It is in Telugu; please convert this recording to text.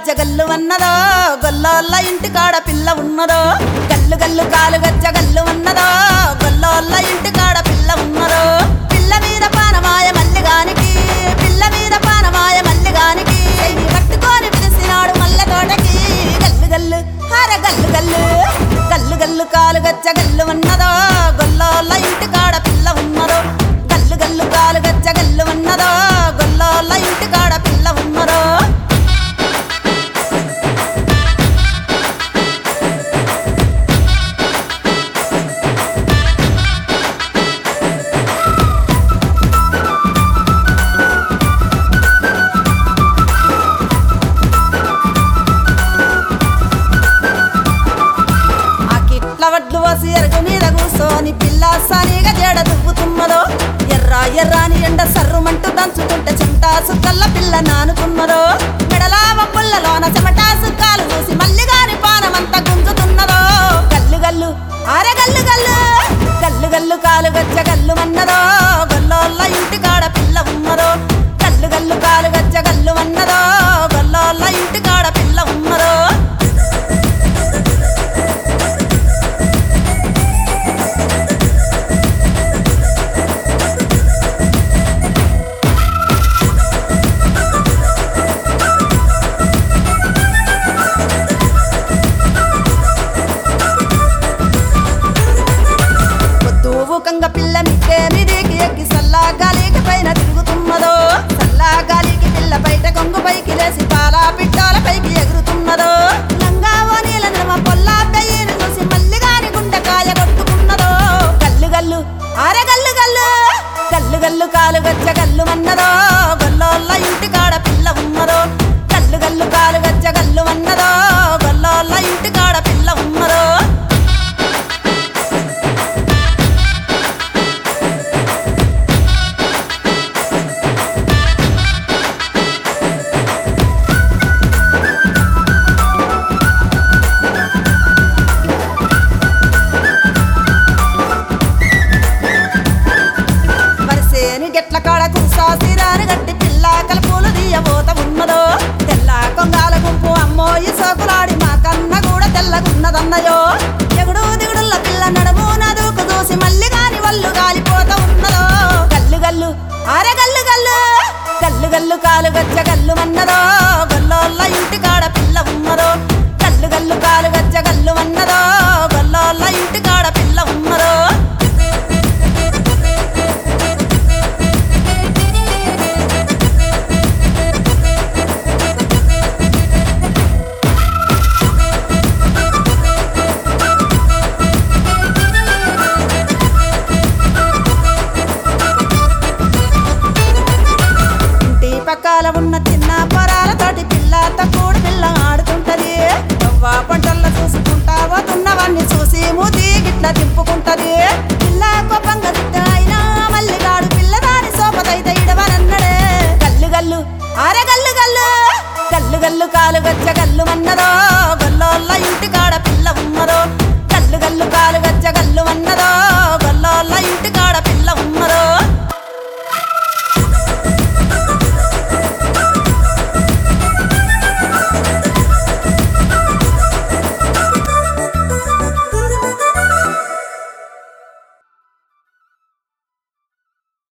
గజ్జ గల్లు అన్నదో గొల్లోళ్ళ ఇంటి కాడ పిల్ల ఉన్నదో గల్లు గల్లు కాలు గజ్జ గల్లు అన్నదో గొల్లోళ్ళ ఇంటి కాడ పిల్ల ఉన్నదో పిల్ల మీద పానమాయ మల్లిగానికి పిల్ల మీద పానమాయ మల్లిగానికి చెయ్యి కట్టుకొని పిలిచినాడు మల్లె తోటకి గల్లు గల్లు హార గల్లు గల్లు గల్లు గల్లు కాలు గజ్జ గల్లు అన్నదో గొల్లోళ్ళ ఇంటి కాడ పిల్ల ఉన్నదో గల్లు గల్లు కాలు గజ్జ గల్లు అన్నదో గొల్లోళ్ళ ఇంటి కాడ పిల్ల ఉన్నదో ఆ కిట్ల వడ్లు వసి ఎరుగు మీద కూసోని పిల్ల సానిగా జడ దువ్వుతున్నదో ఎర్ర ఎర్రాని ఎండ సర్రుమంటూ దంచుతుంటే చెమటా సుక్కల్ల పిల్ల నానుతున్నదో మెడలావ పుల్లలోన చెమటా సుక్కాలు చూసి మల్లిగాని పానమంతా గుంజుతున్నదో గల్లు గల్లు ఆరే గల్లు గల్లు గల్లు గల్లు కాలు గజ్జ గల్లు అన్నదో గొల్లోళ్ళ ఇంటి కాడ పిల్ల ఉన్నదో గల్లు గల్లు కాలు గజ్జ గల్లు అన్నదో గొల్లోళ్ళ ఇంటి కాడ పిల్ల ఉన్నదో పొద్దువుకంగ పిల్ల మిట్టే మిదికి ఎక్కి సల్లా గాలికి పైన తిరుగుతున్నదో సల్లా గాలికి పిల్ల బయట కొంగు పైకి లేసి పాలా పిట్టాల పైకి ఎగురుతున్నదో లంగా ఓ నీల నడమ పొల్లా పెయ్యిని చూసి మల్లిగాని గుండెకాయ కొట్టుకున్నదో గల్లు గల్లు ఆరే గల్లు గల్లు గల్లు గల్లు కాలు గజ్జ గల్లు అన్నదో గొల్లోళ్ళ ఇంటి కాడ పిల్ల ఉన్నదో గల్లు గల్లు కాలు గజ్జ గల్లు అన్నదో గొల్లోళ్ళ ఇంటి కాడ పిల్ల ఉన్నదో వరిసేని గెట్ల కాడ కుసాసిరాని గట్టి పిల్ల కలుపులు దియబోత ఉన్నదో తెల్ల కొంగాల గుంపు అమ్మోయి సోకులాడి మా కన్న కూడా తెల్లగున్నదన్నయో ఎగుడు దిగుడుల్ల పిల్ల నడుము నదుకు చూసి మళ్ళీ గాని వల్లు గాలిపోత ఉన్నదో గల్లు గల్లు ఆరే గల్లు గల్లు గల్లు గల్లు కాలు గజ్జ గల్లు అన్నదో గొల్లోళ్ళ ఇంటి కాడ పిల్ల ఉన్నదో గల్లు గల్లు కాలు గజ్జ గల్లు అన్నదో గొల్లోళ్ళ ఇంటి కాడ పిల్ల ఉన్నదో ఇంటి పక్కల ఉన్న చిన్న పొరాలతోటి పిల్లతో కూడి పిల్ల ఆడుతుంటది పంటల్లో చూసుకుంటా పోతున్నవన్నీ చూసి మూతి గిట్ల తిప్పుకుంటది